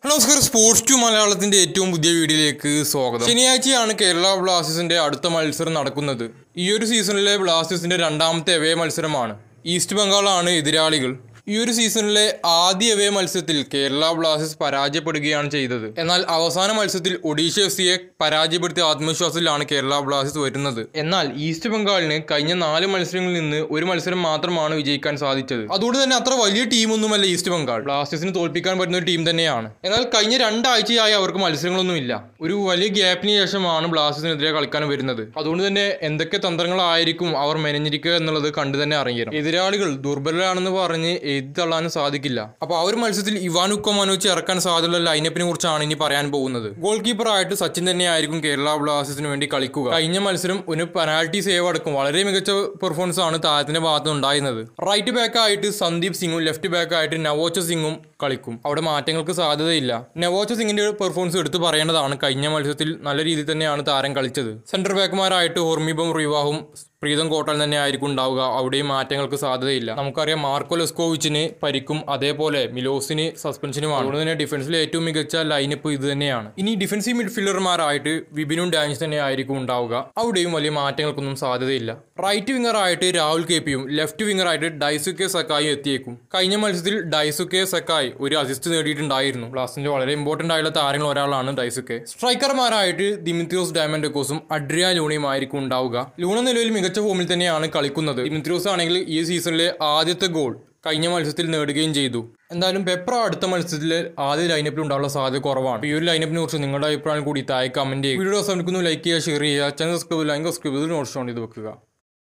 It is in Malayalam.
നമസ്കാരം സ്പോർട്സ് ടു മലയാളത്തിന്റെ ഏറ്റവും പുതിയ വീഡിയോയിലേക്ക് സ്വാഗതം ശനിയാഴ്ചയാണ് കേരള ബ്ലാസ്റ്റേഴ്സിന്റെ അടുത്ത മത്സരം നടക്കുന്നത് ഈ ഒരു സീസണിലെ ബ്ലാസ്റ്റേഴ്സിന്റെ രണ്ടാമത്തെ എവേ മത്സരമാണ് ഈസ്റ്റ് ബംഗാളാണ് എതിരാളികൾ ഈ ഒരു സീസണിലെ ആദ്യ എവേ മത്സരത്തിൽ കേരള ബ്ലാസ്റ്റേഴ്സ് പരാജയപ്പെടുകയാണ് ചെയ്തത് എന്നാൽ അവസാന മത്സരത്തിൽ ഒഡീഷ എഫ് സിയെ പരാജയപ്പെടുത്തിയ ആത്മവിശ്വാസത്തിലാണ് കേരള ബ്ലാസ്റ്റേഴ്സ് വരുന്നത് എന്നാൽ ഈസ്റ്റ് ബംഗാളിന് കഴിഞ്ഞ നാല് മത്സരങ്ങളിൽ നിന്ന് ഒരു മത്സരം മാത്രമാണ് വിജയിക്കാൻ സാധിച്ചത് അതുകൊണ്ട് തന്നെ അത്ര വലിയ ടീമൊന്നുമല്ല ഈസ്റ്റ് ബംഗാൾ ബ്ലാസ്റ്റേഴ്സിന് തോൽപ്പിക്കാൻ പറ്റുന്ന ഒരു ടീം തന്നെയാണ് എന്നാൽ കഴിഞ്ഞ രണ്ടാഴ്ചയായി അവർക്ക് മത്സരങ്ങളൊന്നുമില്ല ഒരു വലിയ ഗ്യാപ്പിന് ശേഷമാണ് ബ്ലാസ്റ്റേഴ്സിനെതിരെ കളിക്കാൻ വരുന്നത് അതുകൊണ്ട് തന്നെ എന്തൊക്കെ തന്ത്രങ്ങളായിരിക്കും അവർ മെനഞ്ഞിരിക്കുക എന്നുള്ളത് കണ്ടു തന്നെ അറിയണം എതിരാളികൾ ദുർബലരാണെന്ന് പറഞ്ഞ് എഴുതി തള്ളാനും സാധിക്കില്ല അപ്പോൾ ആ ഒരു മത്സരത്തിൽ ഇവാനുക്കോ മനോച്ച് ഇറക്കാൻ സാധ്യതയുള്ള ലൈനപ്പിനെ കുറിച്ചാണ് ഇനി പറയാൻ പോകുന്നത് ഗോൾ കീപ്പറായിട്ട് സച്ചിൻ തന്നെയായിരിക്കും കേരള ബ്ലാസ്റ്റേഴ്സിന് വേണ്ടി കളിക്കുക കഴിഞ്ഞ മത്സരം ഒരു പെനാൽറ്റി സേവ് അടക്കം വളരെ മികച്ച പെർഫോമൻസ് ആണ് താരത്തിന്റെ ഭാഗത്ത് ഉണ്ടായിരുന്നത് റൈറ്റ് ബാക്ക് ആയിട്ട് സന്ദീപ് സിംഗും ലെഫ്റ്റ് ബാക്ക് ആയിട്ട് നവോച്ച സിംഗും കളിക്കും അവിടെ മാറ്റങ്ങൾക്ക് സാധ്യതയില്ല നവോച്ച സിംഗിന്റെ പെർഫോമൻസ് എടുത്തു പറയേണ്ടതാണ് കഴിഞ്ഞ മത്സരത്തിൽ നല്ല രീതിയിൽ തന്നെയാണ് താരം കളിച്ചത് സെന്റർ ബാക്കുമാരായിട്ട് ഹോർമിബം റിവാഹും പ്രീതം കോട്ടൽ തന്നെ ആയിരിക്കും ഉണ്ടാവുക അവിടെയും മാറ്റങ്ങൾക്ക് സാധ്യതയില്ല നമുക്കറിയാം മാർക്കോ ലെസ്കോവിച്ചിന് പരിക്കും അതേപോലെ മിലോസിന് സസ്പെൻഷനുമാണ് അതുകൊണ്ട് തന്നെ ഡിഫൻസിലെ ഏറ്റവും മികച്ച ലൈനപ്പ് ഇത് തന്നെയാണ് ഇനി ഡിഫൻസീവ് മിഡ്ഫീൽഡർമാരായിട്ട് വിപിനും ഡാനിഷ് തന്നെ ആയിരിക്കും ഉണ്ടാവുക അവിടെയും വലിയ മാറ്റങ്ങൾക്കൊന്നും സാധ്യതയില്ല റൈറ്റ് വിങ്ങർ ആയിട്ട് രാഹുൽ കെ പിയും ലെഫ്റ്റ് വിങ്ങർ ആയിട്ട് ഡൈസുക്കെ സക്കായും എത്തിയേക്കും കഴിഞ്ഞ മത്സരത്തിൽ ഡൈസുക്കെ സക്കായ് ഒരു അസിസ്റ്റ് നേടിയിട്ടുണ്ടായിരുന്നു ബ്ലാസ്റ്റിന്റെ വളരെ ഇമ്പോർട്ടന്റ് ആയിട്ടുള്ള താരങ്ങൾ ഒരാളാണ് ഡൈസുക്കെ സ്ട്രൈക്കർമാരായിട്ട് ദിമിത്രിയോസ് ഡയമൻഡക്കോസും അഡ്രിയ ലൂണയും ആയിരിക്കും ഉണ്ടാവുക ലൂണ നിലവിൽ മികച്ച ഫോമിൽ തന്നെയാണ് കളിക്കുന്നത് ദിമിത്രിയോസ് ആണെങ്കിൽ ഈ സീസണിലെ ആദ്യത്തെ ഗോൾ കഴിഞ്ഞ മത്സരത്തിൽ നേടുകയും ചെയ്തു എന്തായാലും പെപ്ര അടുത്ത മത്സരത്തിൽ ആദ്യ ലൈനപ്പിൽ ഉണ്ടാകാനുള്ള സാധ്യത കുറവാണ് ഈ ഒരു ലൈനപ്പിനെ കുറിച്ച് നിങ്ങളുടെ അഭിപ്രായം കൂടി താഴെ കമന്റ് ചെയ്യുക വീഡിയോ അവസാനിക്കുന്നു ലൈക്ക് ചെയ്യുക ഷെയർ ചെയ്യുക ചാനൽ സബ്സ്ക്രൈബ് ലൈക്ക് സബ്സ്ക്രൈബ് ചെയ്ത് നോട്ട്സ് ഓൺ ചെയ്ത് വെക്കുക